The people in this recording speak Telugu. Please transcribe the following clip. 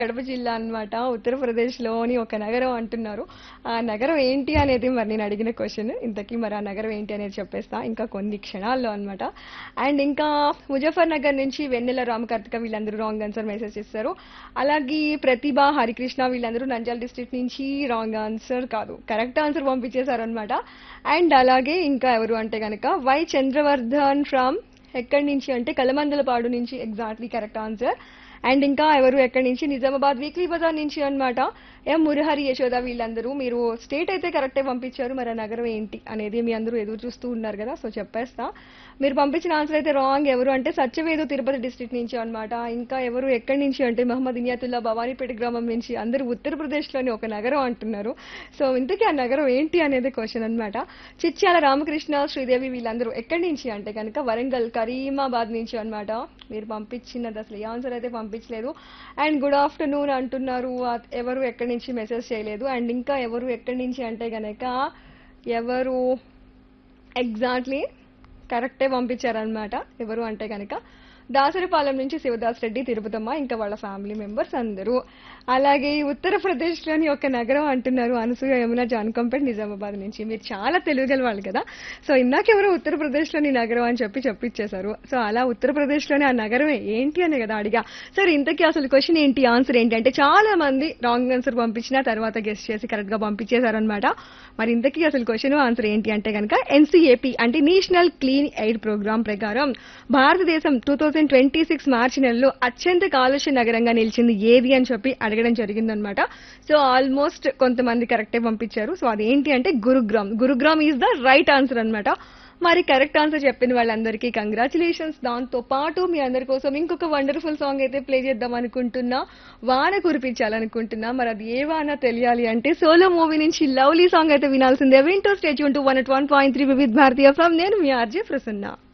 కడప జిల్లా అన్నమాట ఉత్తరప్రదేశ్లోని ఒక నగరం అంటున్నారు ఆ నగరం ఏంటి అనేది మరి నేను అడిగిన క్వశ్చన్ ఇంతకీ మరి ఆ నగరం ఏంటి అనేది చెప్పేస్తా ఇంకా కొన్ని క్షణాల్లో అన్నమాట అండ్ ఇంకా ముజఫర్ నగర్ నుంచి వెన్నెల రామకార్తిక వీళ్ళందరూ రాంగ్ ఆన్సర్ మెసేజ్ చేస్తారు అలాగే ప్రతిభ హరికృష్ణ వీళ్ళందరూ నంజాల్ డిస్ట్రిక్ట్ నుంచి రాంగ్ ఆన్సర్ కాదు కరెక్ట్ ఆన్సర్ పంపించేశారు అనమాట అండ్ అలాగే ఇంకా ఎవరు అంటే కనుక వై చంద్రవర్ధన్ ఫ్రమ్ ఎక్కడి నుంచి అంటే కలమందలపాడు నుంచి ఎగ్జాక్ట్లీ కరెక్ట్ ఆన్సర్ అండ్ ఇంకా ఎవరు ఎక్కడి నుంచి నిజామాబాద్ వీక్లీ బజార్ నుంచి అన్నమాట ఎం మురహరి యశోద వీళ్ళందరూ మీరు స్టేట్ అయితే కరెక్టే పంపించారు మరి ఆ నగరం ఏంటి అనేది మీ అందరూ ఎదురు చూస్తూ ఉన్నారు కదా సో చెప్పేస్తా మీరు పంపించిన ఆన్సర్ అయితే రాంగ్ ఎవరు అంటే సత్యవేదు తిరుపతి డిస్ట్రిక్ట్ నుంచి అన్నమాట ఇంకా ఎవరు ఎక్కడి నుంచి అంటే మహమ్మద్ ఇనియాతుల్లా భవానీపేట గ్రామం నుంచి అందరూ ఉత్తరప్రదేశ్లోని ఒక నగరం అంటున్నారు సో ఇంతకీ ఆ నగరం ఏంటి అనేది క్వశ్చన్ అన్నమాట చిట్యాల రామకృష్ణ శ్రీదేవి వీళ్ళందరూ ఎక్కడి నుంచి అంటే కనుక వరంగల్ కరీమాబాద్ నుంచి అన్నమాట మీరు పంపించినది అసలు ఏ ఆన్సర్ అయితే పంపించలేదు అండ్ గుడ్ ఆఫ్టర్నూన్ అంటున్నారు ఆ- ఎవరు ఎక్కడి నుంచి మెసేజ్ చేయలేదు అండ్ ఇంకా ఎవరు ఎక్కడి నుంచి అంటే గనక ఎవరు ఎగ్జాక్ట్లీ కరెక్టే పంపించారనమాట ఎవరు అంటే కనుక దాసరిపాలెం నుంచి శివదాస్ రెడ్డి తిరుపతమ్మ ఇంకా వాళ్ళ ఫ్యామిలీ మెంబర్స్ అందరూ అలాగే ఉత్తరప్రదేశ్లోని ఒక నగరం అంటున్నారు అనసూయ యమున జాన్కంపేట్ నిజామాబాద్ నుంచి మీరు చాలా తెలుగుగల వాళ్ళు కదా సో ఇందాకెవరో ఉత్తరప్రదేశ్లోని నగరం అని చెప్పి చెప్పిచ్చేశారు సో అలా ఉత్తరప్రదేశ్లోని ఆ నగరమే ఏంటి అని కదా అడిగా సరే ఇంతకీ అసలు క్వశ్చన్ ఏంటి ఆన్సర్ ఏంటి అంటే చాలా మంది రాంగ్ ఆన్సర్ పంపించిన తర్వాత గెస్ట్ చేసి కరెక్ట్ గా పంపించేశారనమాట మరి ఇంతకీ అసలు క్వశ్చన్ ఆన్సర్ ఏంటి అంటే కనుక ఎన్సీఏపీ అంటే నేషనల్ క్లీన్ ఎయిర్ ప్రోగ్రామ్ ప్రకారం భారతదేశం టూ థౌజండ్ ట్వంటీ సిక్స్ మార్చి నెలలో అత్యంత కాలుష్య నగరంగా నిలిచింది ఏది అని చెప్పి అడగడం జరిగిందనమాట సో ఆల్మోస్ట్ కొంతమంది కరెక్టే పంపించారు సో అదేంటి అంటే Gurugram Gurugram is the right answer అన్నమాట మరి కరెక్ట్ ఆన్సర్ చెప్పిన వాళ్ళందరికీ కంగ్రాచులేషన్స్ దాంతో పాటు మీ అందరి కోసం ఇంకొక వండర్ఫుల్ సాంగ్ అయితే ప్లే చేద్దాం అనుకుంటున్నా వాన కురిపించాలనుకుంటున్నా మరి అది ఏ వాన తెలియాలి అంటే సోలో మూవీ నుంచి లవ్లీ సాంగ్ అయితే వినాల్సిందే వింటూ స్టేజ్ ఉంటూ one one point three with భారతీయ ఫ్రమ్ నేను మీ ఆర్జే ప్రసన్న